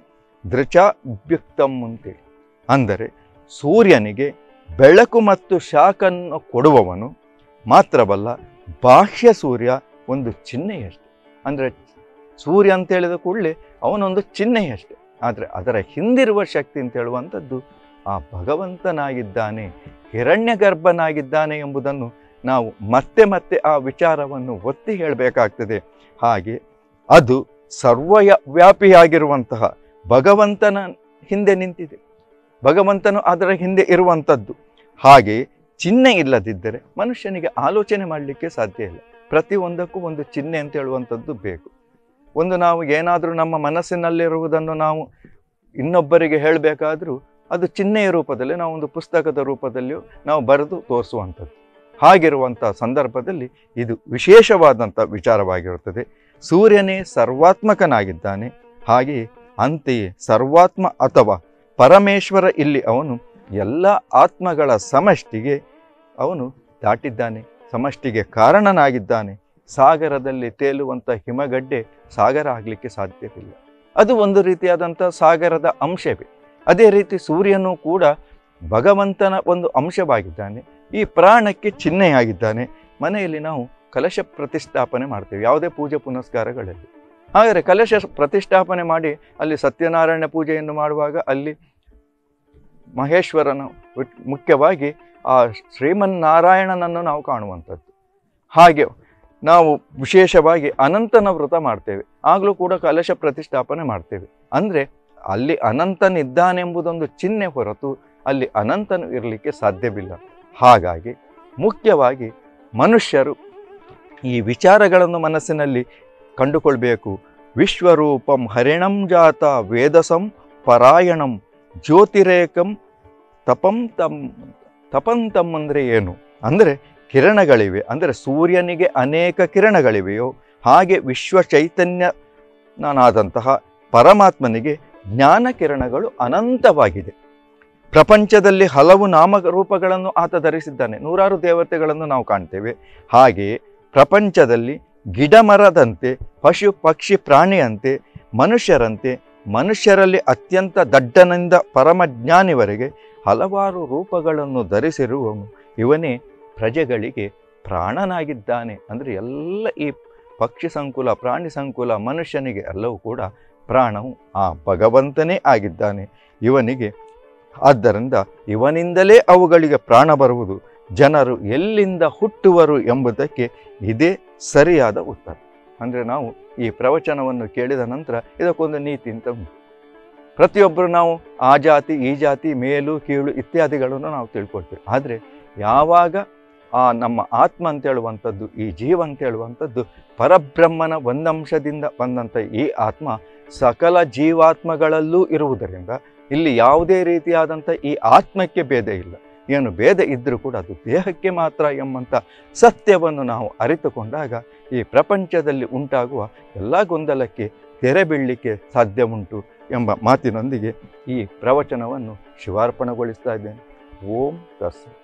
A: ದೃಚಾಭ್ಯುಕ್ತಂ ಅಂತೇಳಿ ಅಂದರೆ ಸೂರ್ಯನಿಗೆ ಬೆಳಕು ಮತ್ತು ಶಾಖನ್ನು ಕೊಡುವವನು ಮಾತ್ರವಲ್ಲ ಬಾಹ್ಯ ಸೂರ್ಯ ಒಂದು ಚಿಹ್ನೆಯಷ್ಟೆ ಅಂದರೆ ಸೂರ್ಯ ಅಂತ ಹೇಳಿದ ಕೂಡಲೇ ಅವನೊಂದು ಚಿಹ್ನೆಯಷ್ಟೆ ಆದರೆ ಅದರ ಹಿಂದಿರುವ ಶಕ್ತಿ ಅಂತ ಹೇಳುವಂಥದ್ದು ಆ ಭಗವಂತನಾಗಿದ್ದಾನೆ ಹಿರಣ್ಯ ಗರ್ಭನಾಗಿದ್ದಾನೆ ಎಂಬುದನ್ನು ನಾವು ಮತ್ತೆ ಮತ್ತೆ ಆ ವಿಚಾರವನ್ನು ಒತ್ತಿ ಹೇಳಬೇಕಾಗ್ತದೆ ಹಾಗೆ ಅದು ಸರ್ವಯ ವ್ಯಾಪಿಯಾಗಿರುವಂತಹ ಭಗವಂತನ ಹಿಂದೆ ನಿಂತಿದೆ ಭಗವಂತನು ಅದರ ಹಿಂದೆ ಇರುವಂಥದ್ದು ಹಾಗೆ ಚಿಹ್ನೆ ಇಲ್ಲದಿದ್ದರೆ ಮನುಷ್ಯನಿಗೆ ಆಲೋಚನೆ ಮಾಡಲಿಕ್ಕೆ ಸಾಧ್ಯ ಇಲ್ಲ ಪ್ರತಿಯೊಂದಕ್ಕೂ ಒಂದು ಚಿಹ್ನೆ ಅಂತ ಹೇಳುವಂಥದ್ದು ಬೇಕು ಒಂದು ನಾವು ಏನಾದರೂ ನಮ್ಮ ಮನಸ್ಸಿನಲ್ಲಿರುವುದನ್ನು ನಾವು ಇನ್ನೊಬ್ಬರಿಗೆ ಹೇಳಬೇಕಾದ್ರೂ ಅದು ಚಿಹ್ನೆಯ ರೂಪದಲ್ಲಿ ನಾವು ಒಂದು ಪುಸ್ತಕದ ರೂಪದಲ್ಲಿಯೂ ನಾವು ಬರೆದು ತೋರಿಸುವಂಥದ್ದು ಹಾಗಿರುವಂಥ ಸಂದರ್ಭದಲ್ಲಿ ಇದು ವಿಶೇಷವಾದಂಥ ವಿಚಾರವಾಗಿರುತ್ತದೆ ಸೂರ್ಯನೇ ಸರ್ವಾತ್ಮಕನಾಗಿದ್ದಾನೆ ಹಾಗೆಯೇ ಅಂತೆಯೇ ಸರ್ವಾತ್ಮ ಅಥವಾ ಪರಮೇಶ್ವರ ಇಲ್ಲಿ ಅವನು ಎಲ್ಲ ಆತ್ಮಗಳ ಸಮಷ್ಟಿಗೆ ಅವನು ದಾಟಿದ್ದಾನೆ ಸಮಷ್ಟಿಗೆ ಕಾರಣನಾಗಿದ್ದಾನೆ ಸಾಗರದಲ್ಲಿ ತೇಲುವಂಥ ಹಿಮಗಡ್ಡೆ ಸಾಗರ ಆಗಲಿಕ್ಕೆ ಸಾಧ್ಯವಿಲ್ಲ ಅದು ಒಂದು ರೀತಿಯಾದಂಥ ಸಾಗರದ ಅಂಶವೇ ಅದೇ ರೀತಿ ಸೂರ್ಯನೂ ಕೂಡ ಭಗವಂತನ ಒಂದು ಅಂಶವಾಗಿದ್ದಾನೆ ಈ ಪ್ರಾಣಕ್ಕೆ ಚಿಹ್ನೆಯಾಗಿದ್ದಾನೆ ಮನೆಯಲ್ಲಿ ನಾವು ಕಲಶ ಪ್ರತಿಷ್ಠಾಪನೆ ಮಾಡ್ತೇವೆ ಯಾವುದೇ ಪೂಜೆ ಪುನಸ್ಕಾರಗಳಲ್ಲಿ ಹಾಗಾದರೆ ಕಲಶ ಪ್ರತಿಷ್ಠಾಪನೆ ಮಾಡಿ ಅಲ್ಲಿ ಸತ್ಯನಾರಾಯಣ ಪೂಜೆಯನ್ನು ಮಾಡುವಾಗ ಅಲ್ಲಿ ಮಹೇಶ್ವರನ ವಿಟ್- ಮುಖ್ಯವಾಗಿ ಆ ಶ್ರೀಮನ್ನಾರಾಯಣನನ್ನು ನಾವು ಕಾಣುವಂಥದ್ದು ಹಾಗೆ ನಾವು ವಿಶೇಷವಾಗಿ ಅನಂತನ ವ್ರತ ಮಾಡ್ತೇವೆ ಆಗಲೂ ಕೂಡ ಕಲಶ ಪ್ರತಿಷ್ಠಾಪನೆ ಮಾಡ್ತೇವೆ ಅಂದರೆ ಅಲ್ಲಿ ಅನಂತನಿದ್ದಾನೆಂಬುದೊಂದು ಚಿಹ್ನೆ ಹೊರತು ಅಲ್ಲಿ ಅನಂತನು ಇರಲಿಕ್ಕೆ ಸಾಧ್ಯವಿಲ್ಲ ಹಾಗಾಗಿ ಮುಖ್ಯವಾಗಿ ಮನುಷ್ಯರು ಈ ವಿಚಾರಗಳನ್ನು ಮನಸ್ಸಿನಲ್ಲಿ ಕಂಡುಕೊಳ್ಬೇಕು ವಿಶ್ವರೂಪಂ ಹರಿಣಂ ಜಾತ ವೇದಸಂ ಪರಾಯಣಂ ಜ್ಯೋತಿರೇಕಂ ತಪಂ ತಮ್ ತಪಂತಂ ಅಂದರೆ ಏನು ಅಂದರೆ ಕಿರಣಗಳಿವೆ ಅಂದರೆ ಸೂರ್ಯನಿಗೆ ಅನೇಕ ಕಿರಣಗಳಿವೆಯೋ ಹಾಗೆ ವಿಶ್ವ ಚೈತನ್ಯನಾದಂತಹ ಪರಮಾತ್ಮನಿಗೆ ಜ್ಞಾನ ಕಿರಣಗಳು ಅನಂತವಾಗಿದೆ ಪ್ರಪಂಚದಲ್ಲಿ ಹಲವು ನಾಮರೂಪಗಳನ್ನು ಆತ ಧರಿಸಿದ್ದಾನೆ ನೂರಾರು ದೇವತೆಗಳನ್ನು ನಾವು ಕಾಣ್ತೇವೆ ಹಾಗೆಯೇ ಪ್ರಪಂಚದಲ್ಲಿ ಗಿಡಮರದಂತೆ ಪಶು ಪಕ್ಷಿ ಪ್ರಾಣಿಯಂತೆ ಮನುಷ್ಯರಂತೆ ಮನುಷ್ಯರಲ್ಲಿ ಅತ್ಯಂತ ದಡ್ಡನಿಂದ ಪರಮಜ್ಞಾನಿವರೆಗೆ ಹಲವಾರು ರೂಪಗಳನ್ನು ಧರಿಸಿರುವವನು ಇವನೇ ಪ್ರಜೆಗಳಿಗೆ ಪ್ರಾಣನಾಗಿದ್ದಾನೆ ಅಂದರೆ ಎಲ್ಲ ಈ ಪಕ್ಷಿ ಸಂಕುಲ ಪ್ರಾಣಿ ಸಂಕುಲ ಮನುಷ್ಯನಿಗೆ ಎಲ್ಲವೂ ಕೂಡ ಪ್ರಾಣವು ಆ ಭಗವಂತನೇ ಆಗಿದ್ದಾನೆ ಇವನಿಗೆ ಆದ್ದರಿಂದ ಇವನಿಂದಲೇ ಅವುಗಳಿಗೆ ಪ್ರಾಣ ಬರುವುದು ಜನರು ಎಲ್ಲಿಂದ ಹುಟ್ಟುವರು ಎಂಬುದಕ್ಕೆ ಇದೇ ಸರಿಯಾದ ಉತ್ತರ ಅಂದರೆ ನಾವು ಈ ಪ್ರವಚನವನ್ನು ಕೇಳಿದ ನಂತರ ಇದಕ್ಕೊಂದು ನೀತಿ ಅಂತ ಉಂಟು ಪ್ರತಿಯೊಬ್ಬರು ನಾವು ಆ ಜಾತಿ ಈ ಜಾತಿ ಮೇಲು ಕೀಳು ಇತ್ಯಾದಿಗಳನ್ನು ನಾವು ತಿಳ್ಕೊಳ್ತೇವೆ ಆದರೆ ಯಾವಾಗ ಆ ನಮ್ಮ ಆತ್ಮ ಅಂತ ಹೇಳುವಂಥದ್ದು ಈ ಜೀವ ಅಂತ ಹೇಳುವಂಥದ್ದು ಪರಬ್ರಹ್ಮನ ಒಂದಂಶದಿಂದ ಬಂದಂಥ ಈ ಆತ್ಮ ಸಕಲ ಜೀವಾತ್ಮಗಳಲ್ಲೂ ಇರುವುದರಿಂದ ಇಲ್ಲಿ ಯಾವುದೇ ರೀತಿಯಾದಂಥ ಈ ಆತ್ಮಕ್ಕೆ ಭೇದ ಇಲ್ಲ ಏನು ಭೇದ ಇದ್ದರೂ ಕೂಡ ಅದು ದೇಹಕ್ಕೆ ಮಾತ್ರ ಎಂಬಂಥ ಸತ್ಯವನ್ನು ನಾವು ಅರಿತುಕೊಂಡಾಗ ಈ ಪ್ರಪಂಚದಲ್ಲಿ ಉಂಟಾಗುವ ಎಲ್ಲ ಗೊಂದಲಕ್ಕೆ ತೆರೆ ಬೀಳಲಿಕ್ಕೆ ಸಾಧ್ಯ ಉಂಟು ಎಂಬ ಮಾತಿನೊಂದಿಗೆ ಈ ಪ್ರವಚನವನ್ನು ಶಿವಾರ್ಪಣೆಗೊಳಿಸ್ತಾ ಇದ್ದೇನೆ ಓಂ ತಸ್